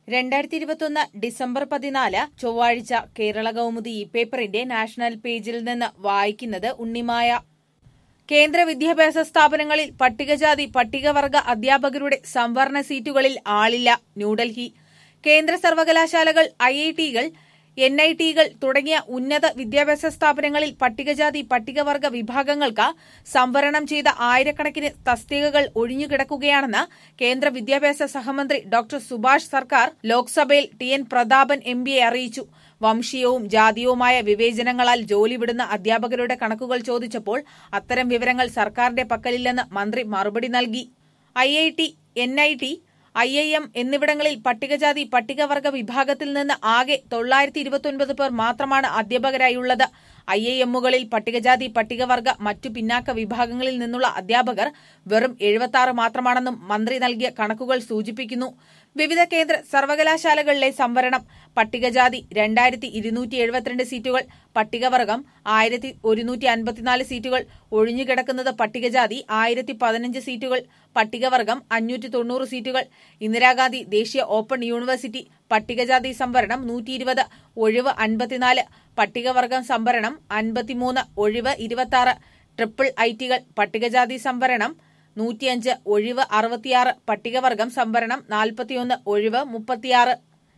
രണ്ടായിരത്തി ഇരുപത്തൊന്ന് ഡിസംബർ പതിനാല് ചൊവ്വാഴ്ച കേരള കൗമുദി ഇ പേപ്പറിന്റെ നാഷണൽ പേജിൽ നിന്ന് വായിക്കുന്നത് ഉണ്ണിമായ കേന്ദ്ര വിദ്യാഭ്യാസ സ്ഥാപനങ്ങളിൽ പട്ടികജാതി പട്ടികവർഗ അധ്യാപകരുടെ സംവരണ സീറ്റുകളിൽ ആളില്ല ന്യൂഡൽഹി കേന്ദ്ര സർവകലാശാലകൾ ഐ ഐ ടികൾ എൻ ഐ ടികൾ തുടങ്ങിയ ഉന്നത വിദ്യാഭ്യാസ സ്ഥാപനങ്ങളിൽ പട്ടികജാതി പട്ടികവർഗ വിഭാഗങ്ങൾക്ക് സംവരണം ചെയ്ത ആയിരക്കണക്കിന് തസ്തികകൾ ഒഴിഞ്ഞുകിടക്കുകയാണെന്ന് കേന്ദ്ര വിദ്യാഭ്യാസ സഹമന്ത്രി ഡോക്ടർ സുഭാഷ് സർക്കാർ ലോക്സഭയിൽ ടി എൻ പ്രതാപൻ എം പിയെ അറിയിച്ചു വംശീയവും ജാതീയവുമായ വിവേചനങ്ങളാൽ ജോലി വിടുന്ന അധ്യാപകരുടെ കണക്കുകൾ ചോദിച്ചപ്പോൾ അത്തരം വിവരങ്ങൾ സർക്കാരിന്റെ പക്കലില്ലെന്ന് മന്ത്രി മറുപടി നൽകി I I T N I T I I M എന്നിവിടങ്ങളിൽ പട്ടികജാതി പട്ടികവർഗ വിഭാഗത്തിൽ നിന്ന് ആകെ തൊള്ളായിരത്തി ഇരുപത്തിയൊൻപത് പേർ മാത്രമാണ് അധ്യാപകരായുള്ളത് ഐ ഐ എമ്മുകളിൽ പട്ടികജാതി പട്ടികവർഗ മറ്റു പിന്നാക്ക വിഭാഗങ്ങളിൽ നിന്നുള്ള അധ്യാപകർ വെറും എഴുപത്തി ആറ് മാത്രമാണെന്നും മന്ത്രി നൽകിയ കണക്കുകൾ സൂചിപ്പിക്കുന്നു വിവിധ കേന്ദ്ര സർവകലാശാലകളിലെ സംവരണം പട്ടികജാതി രണ്ടായിരത്തി ഇരുന്നൂറ്റി എഴുപത്തിരണ്ട് സീറ്റുകൾ പട്ടികവർഗം ആയിരത്തി ഒരുന്നൂറ്റി അൻപത്തിനാല് സീറ്റുകൾ ഒഴിഞ്ഞുകിടക്കുന്നത് പട്ടികജാതി ആയിരത്തി പതിനഞ്ച് സീറ്റുകൾ പട്ടികവർഗം അഞ്ഞൂറ്റി തൊണ്ണൂറ് സീറ്റുകൾ ഇന്ദിരാഗാന്ധി ദേശീയ ഓപ്പൺ യൂണിവേഴ്സിറ്റി പട്ടികജാതി സംവരണം നൂറ്റി ഇരുപത് ഒഴിവ് അൻപത്തിനാല് പട്ടികവർഗം സംവരണം അൻപത്തിമൂന്ന് ഒഴിവ് ഇരുപത്തി ട്രിപ്പിൾ ഐ ടികൾ പട്ടികജാതി സംവരണം നൂറ്റിയഞ്ച് ഒഴിവ് അറുപത്തിയാറ് പട്ടികവർഗം സംവരണം നാൽപ്പത്തിയൊന്ന് ഒഴിവ് മുപ്പത്തിയാറ്